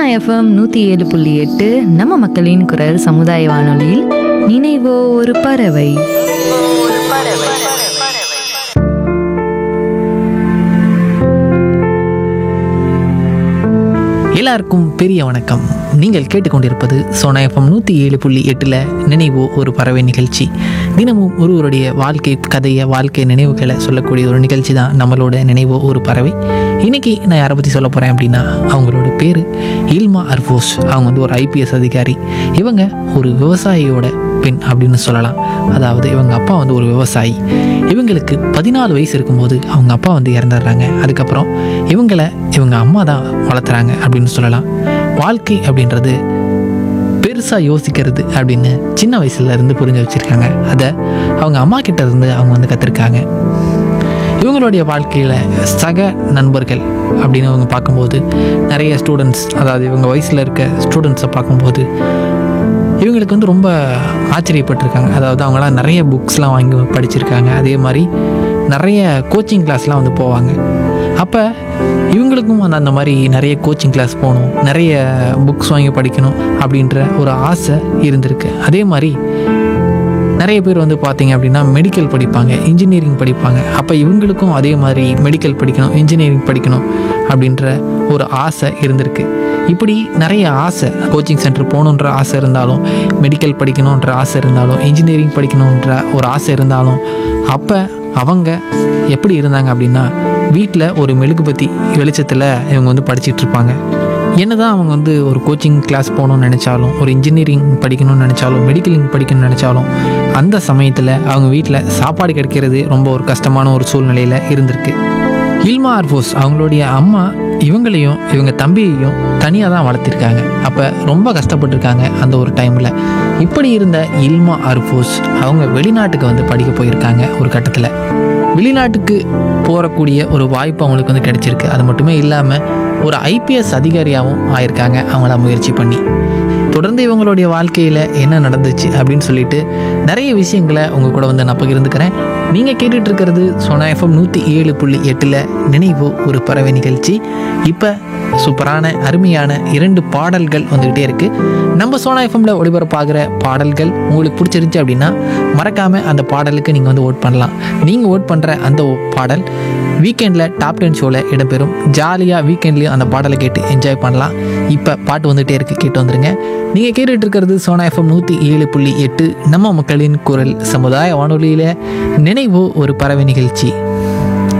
FM நூற்றி ஏழு புள்ளி எட்டு நம்ம மக்களின் குரல் சமுதாய வானொலியில் நினைவோ ஒரு பறவை எல்லாருக்கும் பெரிய வணக்கம் நீங்கள் கேட்டுக்கொண்டிருப்பது சோனா எஃப்எம் நூற்றி ஏழு புள்ளி எட்டில் நினைவு ஒரு பறவை நிகழ்ச்சி தினமும் ஒருவருடைய வாழ்க்கை கதையை வாழ்க்கை நினைவுகளை சொல்லக்கூடிய ஒரு நிகழ்ச்சி தான் நம்மளோட நினைவு ஒரு பறவை இன்னைக்கு நான் யாரை பற்றி சொல்ல போகிறேன் அப்படின்னா அவங்களோட பேர் இல்மா அர்போஸ் அவங்க வந்து ஒரு ஐபிஎஸ் அதிகாரி இவங்க ஒரு விவசாயியோட பெண் அப்படின்னு சொல்லலாம் அதாவது இவங்க அப்பா வந்து ஒரு விவசாயி இவங்களுக்கு பதினாலு வயசு இருக்கும்போது அவங்க அப்பா வந்து இறந்துடுறாங்க அதுக்கப்புறம் இவங்களை இவங்க அம்மா தான் வளர்த்துறாங்க அப்படின்னு சொல்லலாம் வாழ்க்கை அப்படின்றது பெருசாக யோசிக்கிறது அப்படின்னு சின்ன வயசுல இருந்து புரிஞ்சு வச்சுருக்காங்க அதை அவங்க அம்மா கிட்ட இருந்து அவங்க வந்து கற்றுருக்காங்க இவங்களுடைய வாழ்க்கையில் சக நண்பர்கள் அப்படின்னு அவங்க பார்க்கும்போது நிறைய ஸ்டூடெண்ட்ஸ் அதாவது இவங்க வயசில் இருக்க ஸ்டூடெண்ட்ஸை பார்க்கும்போது இவங்களுக்கு வந்து ரொம்ப ஆச்சரியப்பட்டிருக்காங்க அதாவது அவங்களாம் நிறைய புக்ஸ்லாம் வாங்கி படிச்சிருக்காங்க அதே மாதிரி நிறைய கோச்சிங் கிளாஸ்லாம் வந்து போவாங்க அப்போ இவங்களுக்கும் அந்த அந்த மாதிரி நிறைய கோச்சிங் கிளாஸ் போகணும் நிறைய புக்ஸ் வாங்கி படிக்கணும் அப்படின்ற ஒரு ஆசை இருந்திருக்கு அதே மாதிரி நிறைய பேர் வந்து பார்த்தீங்க அப்படின்னா மெடிக்கல் படிப்பாங்க இன்ஜினியரிங் படிப்பாங்க அப்போ இவங்களுக்கும் அதே மாதிரி மெடிக்கல் படிக்கணும் இன்ஜினியரிங் படிக்கணும் அப்படின்ற ஒரு ஆசை இருந்திருக்கு இப்படி நிறைய ஆசை கோச்சிங் சென்டர் போகணுன்ற ஆசை இருந்தாலும் மெடிக்கல் படிக்கணுன்ற ஆசை இருந்தாலும் இன்ஜினியரிங் படிக்கணுன்ற ஒரு ஆசை இருந்தாலும் அப்போ அவங்க எப்படி இருந்தாங்க அப்படின்னா வீட்டில் ஒரு மெழுகுபத்தி வெளிச்சத்தில் இவங்க வந்து படிச்சிட்டு இருப்பாங்க என்னதான் அவங்க வந்து ஒரு கோச்சிங் கிளாஸ் போகணும்னு நினச்சாலும் ஒரு இன்ஜினியரிங் படிக்கணும்னு நினச்சாலும் மெடிக்கலிங் படிக்கணும்னு நினச்சாலும் அந்த சமயத்தில் அவங்க வீட்டில் சாப்பாடு கிடைக்கிறது ரொம்ப ஒரு கஷ்டமான ஒரு சூழ்நிலையில் இருந்திருக்கு இல்மா அர்போஸ் அவங்களுடைய அம்மா இவங்களையும் இவங்க தம்பியையும் தனியாக தான் வளர்த்திருக்காங்க அப்போ ரொம்ப கஷ்டப்பட்டிருக்காங்க அந்த ஒரு டைமில் இப்படி இருந்த இல்மா அர்போஸ் அவங்க வெளிநாட்டுக்கு வந்து படிக்க போயிருக்காங்க ஒரு கட்டத்தில் வெளிநாட்டுக்கு போகக்கூடிய ஒரு வாய்ப்பு அவங்களுக்கு வந்து கிடைச்சிருக்கு அது மட்டுமே இல்லாமல் ஒரு ஐபிஎஸ் அதிகாரியாகவும் ஆயிருக்காங்க அவங்கள முயற்சி பண்ணி தொடர்ந்து இவங்களுடைய வாழ்க்கையில் என்ன நடந்துச்சு அப்படின்னு சொல்லிட்டு நிறைய விஷயங்களை உங்கள் கூட வந்து நான் பகிர்ந்துக்கிறேன் நீங்கள் கேட்டுட்டு இருக்கிறது சோனா எஃப்எம் நூற்றி ஏழு புள்ளி எட்டில் நினைவு ஒரு பறவை நிகழ்ச்சி இப்போ சூப்பரான அருமையான இரண்டு பாடல்கள் வந்துக்கிட்டே இருக்குது நம்ம சோனா எஃப்எம்ல ஒளிபரப்பாகிற பாடல்கள் உங்களுக்கு பிடிச்சிருந்துச்சு அப்படின்னா மறக்காமல் அந்த பாடலுக்கு நீங்கள் வந்து ஓட் பண்ணலாம் நீங்கள் ஓட் பண்ணுற அந்த ஒ- பாடல் வீக்கெண்டில் டாப் டென் ஷோவில் இடம்பெறும் ஜாலியாக வீக்கெண்ட்லேயும் அந்த பாடலை கேட்டு என்ஜாய் பண்ணலாம் இப்போ பாட்டு வந்துகிட்டே இருக்குது கேட்டு வந்துருங்க நீங்கள் கேட்டுட்டு இருக்கிறது சோனா எஃப்எம் நூற்றி ஏழு புள்ளி எட்டு நம்ம மக்களின் குரல் சமுதாய வானொலியில் நினைவு ஒரு பறவை நிகழ்ச்சி